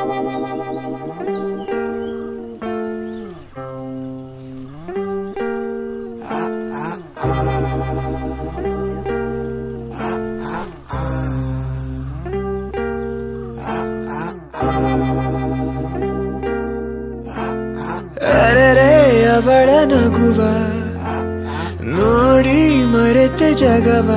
ಅರೆರೆ ಅವಳ ನಗುವ ನೋಡಿ ಮರೆತೆ ಜಗವ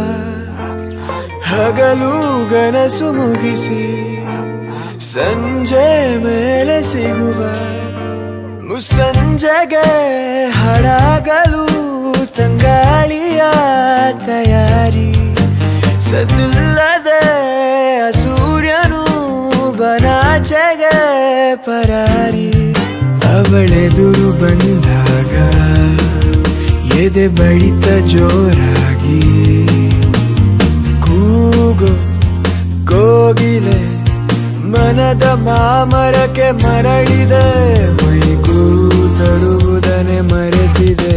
ಹಗಲು ಗನಸು ಮುಗಿಸಿ ಸಂಜೆ ಮೇಲೆ ಸಿಗುವ ಮುಸ್ಸಂಜೆಗೆ ಹಡಗಲು ತಂಗಾಳಿಯ ತಯಾರಿ ಸದ್ದಿಲ್ಲದೆ ಸೂರ್ಯನು ಬನಾಚೆಗೆ ಪರಾರಿ ಅವಳೆದುರು ಬಂದಾಗ ಎದೆ ಬಡಿತ ಜೋರಾಗಿ ಕೂಗು ಕೋಗಿಲೆ ಮನದ ಮಾಮರಕ್ಕೆ ಮರಳಿದೆ ಮೈಗೂ ತರುವುದನೆ ಮರೆತಿದೆ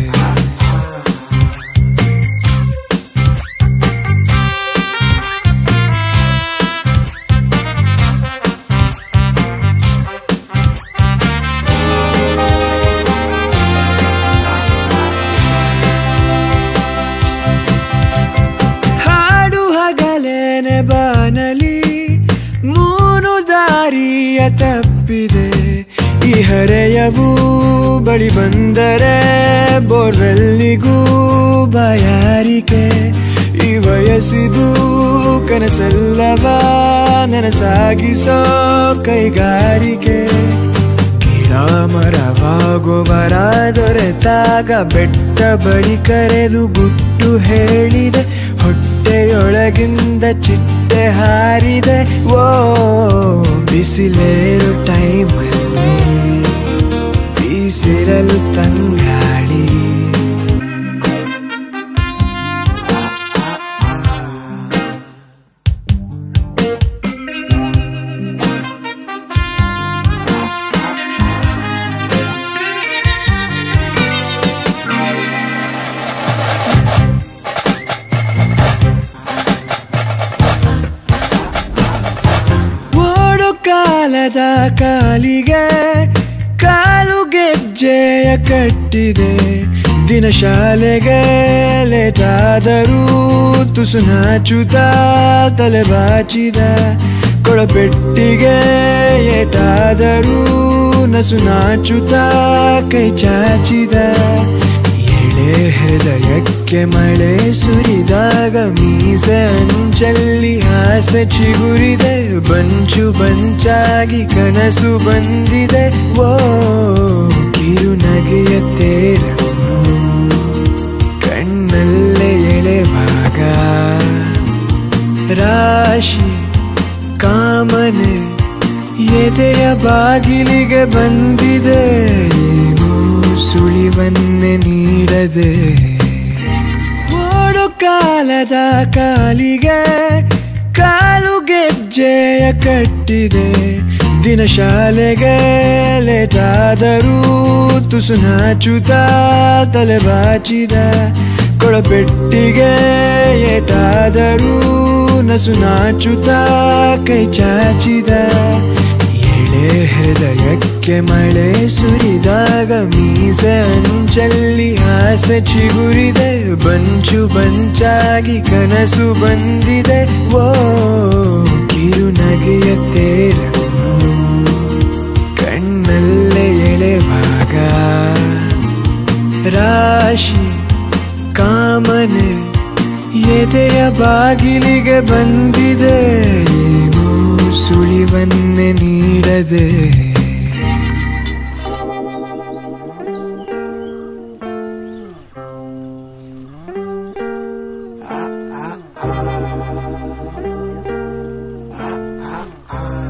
ಹಾಡು ಹಗಲೇನೆ ಬಾನಲಿ ಮೂನು ದಾರಿಯ ತಪ್ಪಿದೆ ಈ ಹರೆಯವು ಬಳಿ ಬಂದರೆ ಬೋರ್ವೆಲ್ಲಿಗೂ ಬಾಯಾರಿಕೆ ಈ ವಯಸ್ಸಿದು ಕನಸಲ್ಲವ ನನಸಾಗಿಸೋ ಕೈಗಾರಿಕೆ ಗಿಡ ಮರವಾಗುವರ ದೊರೆತಾಗ ಬೆಟ್ಟ ಬಳಿ ಕರೆದು ಗುಟ್ಟು ಹೇಳಿದೆ ಹೊಟ್ಟೆಯೊಳಗಿಂದ ಚಿಟ್ಟೆ ಹಾರಿದೆ ಓ ಬಿಸಿಲೇರು ಟೈಮಲ್ಲಿ ಬೀಸಿರಲು ತಂಗಾಳಿ ಓಡು ಕಾಲದ ಕಾಲಿಗೆ ಕಾಲು ಗೆಜ್ಜೆಯ ಕಟ್ಟಿದೆ ದಿನ ಶಾಲೆಗೆ ಲೇಟಾದರೂ ತುಸು ನಾಚುತ್ತ ತಲೆ ಬಾಚಿದ ಕೊಳಪೆಟ್ಟಿಗೆ ಏಟಾದರೂ ನಸು ನಾಚುತ್ತ ಕೈ ಚಾಚಿದ ಎಳೆ ಹೃದಯಕ್ಕೆ ಮಳೆ ಸುರಿದಾಗ ಮೀಸೆ ಅಂಚಲ್ಲಿ ಆಸೆ ಚಿಗುರಿದೆ ಬಂಚು ಬಂಚಾಗಿ ಕನಸು ಬಂದಿದೆ ಓ ಕಿರುನಗೆಯ ತೇರನ್ನು ಕಣ್ಣಲ್ಲೇ ಎಳೆವಾಗ ರಾಶಿ ಕಾಮನೆ ಎದೆಯ ಬಾಗಿಲಿಗೆ ಬಂದಿದೆ ಏನು ಸುಳಿವನ್ನೇ ನೀಡದೆ ಓಡು ಕಾಲದ ಕಾಲಿಗೆ ಕಾಲು ಗೆಜ್ಜೆಯ ಕಟ್ಟಿದೆ ದಿನ ಶಾಲೆಗೆ ಲೇಟಾದರೂ ತುಸು ನಾಚುತ್ತ ತಲೆ ಬಾಚಿದ ಕೊಳಪೆಟ್ಟಿಗೆ ಏಟಾದರೂ ನಸು ನಾಚುತ್ತ ಕೈ ಚಾಚಿದ ಎಳೆ ಹೃದಯಕ್ಕೆ ಮಳೆ ಸುರಿದಾಗ ಮೀಸೆ ಅಂಚಲ್ಲಿ ಆಸೆ ಚಿಗುರಿದೆ ಬಂಚು ಬಂಚಾಗಿ ಕನಸು ಬಂದಿದೆ ಓ ಕಿರುನಗೆಯ ತೇರನ್ನು ಕಣ್ಣಲ್ಲೇ ಎಳೆವಾಗ ರಾಶಿ ಕಾಮನೆ ಎದೆಯ ಬಾಗಿಲಿಗೆ ಬಂದಿದೆ ಏನು ಸುಳಿವನ್ನೇ ನೀಡದೆ ಆ